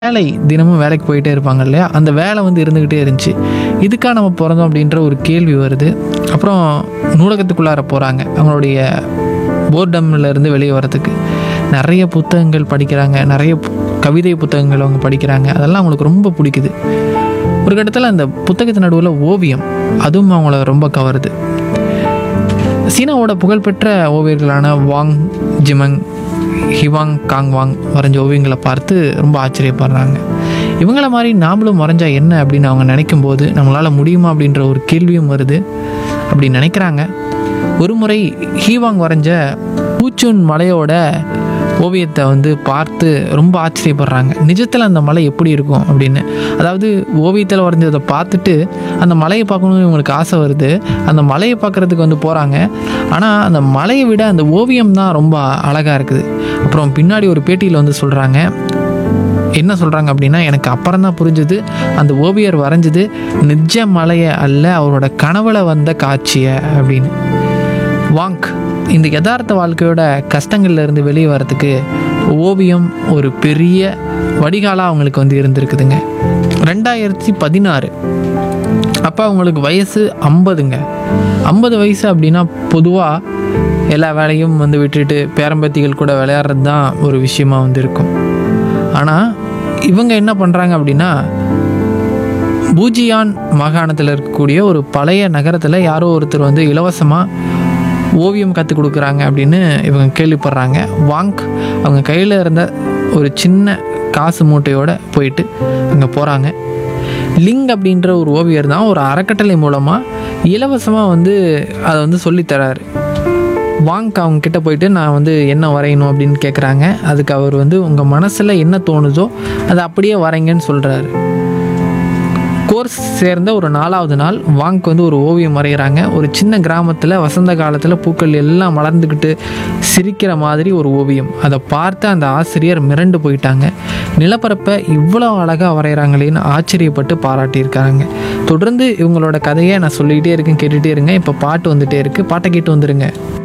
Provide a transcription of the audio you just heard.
வேலை தினமும் வேலைக்கு போயிட்டே இருப்பாங்க இல்லையா அந்த வேலை வந்து இருந்துக்கிட்டே இருந்துச்சு இதுக்காக நம்ம பிறந்தோம் அப்படின்ற ஒரு கேள்வி வருது அப்புறம் நூலகத்துக்குள்ளார போகிறாங்க அவங்களுடைய போர்டம்ல இருந்து வெளியே வரதுக்கு நிறைய புத்தகங்கள் படிக்கிறாங்க நிறைய பு- கவிதை புத்தகங்கள் அவங்க படிக்கிறாங்க அதெல்லாம் அவங்களுக்கு ரொம்ப பிடிக்குது ஒரு கட்டத்தில் அந்த புத்தகத்து நடுவில் ஓவியம் அதுவும் அவங்கள ரொம்ப கவருது சீனாவோட புகழ்பெற்ற ஓவியர்களான வாங் ஜிமங் ஹிவாங் காங்வாங் வரைஞ்ச ஓவியங்களை பார்த்து ரொம்ப ஆச்சரியப்படுறாங்க இவங்கள மாதிரி நாமளும் வரைஞ்சா என்ன அப்படின்னு அவங்க நினைக்கும் போது நம்மளால் முடியுமா அப்படின்ற ஒரு கேள்வியும் வருது அப்படி நினைக்கிறாங்க ஒரு முறை ஹீவாங் வரைஞ்ச பூச்சூன் மலையோட ஓவியத்தை வந்து பார்த்து ரொம்ப ஆச்சரியப்படுறாங்க நிஜத்தில் அந்த மலை எப்படி இருக்கும் அப்படின்னு அதாவது ஓவியத்தில் வரைஞ்சதை பார்த்துட்டு அந்த மலையை பார்க்கணும்னு இவங்களுக்கு ஆசை வருது அந்த மலையை பார்க்குறதுக்கு வந்து போகிறாங்க ஆனால் அந்த மலையை விட அந்த ஓவியம் தான் ரொம்ப அழகாக இருக்குது அப்புறம் பின்னாடி ஒரு பேட்டியில் வந்து சொல்கிறாங்க என்ன சொல்கிறாங்க அப்படின்னா எனக்கு அப்புறம் தான் புரிஞ்சுது அந்த ஓவியர் வரைஞ்சது நிஜ மலையை அல்ல அவரோட கனவுல வந்த காட்சியை அப்படின்னு வாங்க் இந்த யதார்த்த வாழ்க்கையோட கஷ்டங்கள்ல இருந்து வெளியே வரதுக்கு ஓவியம் ஒரு பெரிய வடிகாலாக அவங்களுக்கு வந்து இருந்திருக்குதுங்க ரெண்டாயிரத்தி பதினாறு அப்போ அவங்களுக்கு வயசு ஐம்பதுங்க ஐம்பது வயசு அப்படின்னா பொதுவாக எல்லா வேலையும் வந்து விட்டுட்டு பேரம்பத்திகள் கூட விளையாடுறது தான் ஒரு விஷயமா வந்து இருக்கும் ஆனால் இவங்க என்ன பண்ணுறாங்க அப்படின்னா பூஜியான் மாகாணத்தில் இருக்கக்கூடிய ஒரு பழைய நகரத்தில் யாரோ ஒருத்தர் வந்து இலவசமாக ஓவியம் கற்றுக் கொடுக்குறாங்க அப்படின்னு இவங்க கேள்விப்படுறாங்க வாங்க் அவங்க கையில் இருந்த ஒரு சின்ன காசு மூட்டையோட போயிட்டு அங்கே போகிறாங்க லிங் அப்படின்ற ஒரு ஓவியர் தான் ஒரு அறக்கட்டளை மூலமாக இலவசமாக வந்து அதை வந்து சொல்லித்தராரு வாங்க அவங்க கிட்ட போயிட்டு நான் வந்து என்ன வரையணும் அப்படின்னு கேட்குறாங்க அதுக்கு அவர் வந்து உங்கள் மனசில் என்ன தோணுதோ அதை அப்படியே வரைங்கன்னு சொல்கிறாரு கோர்ஸ் சேர்ந்த ஒரு நாலாவது நாள் வாங்க் வந்து ஒரு ஓவியம் வரைகிறாங்க ஒரு சின்ன கிராமத்தில் வசந்த காலத்தில் பூக்கள் எல்லாம் மலர்ந்துக்கிட்டு சிரிக்கிற மாதிரி ஒரு ஓவியம் அதை பார்த்து அந்த ஆசிரியர் மிரண்டு போயிட்டாங்க நிலப்பரப்பை இவ்வளோ அழகாக வரைகிறாங்களேன்னு ஆச்சரியப்பட்டு பாராட்டியிருக்காங்க தொடர்ந்து இவங்களோட கதையை நான் சொல்லிக்கிட்டே இருக்கேன் கேட்டுகிட்டே இருங்க இப்போ பாட்டு வந்துட்டே இருக்குது பாட்டை கேட்டு வந்துருங்க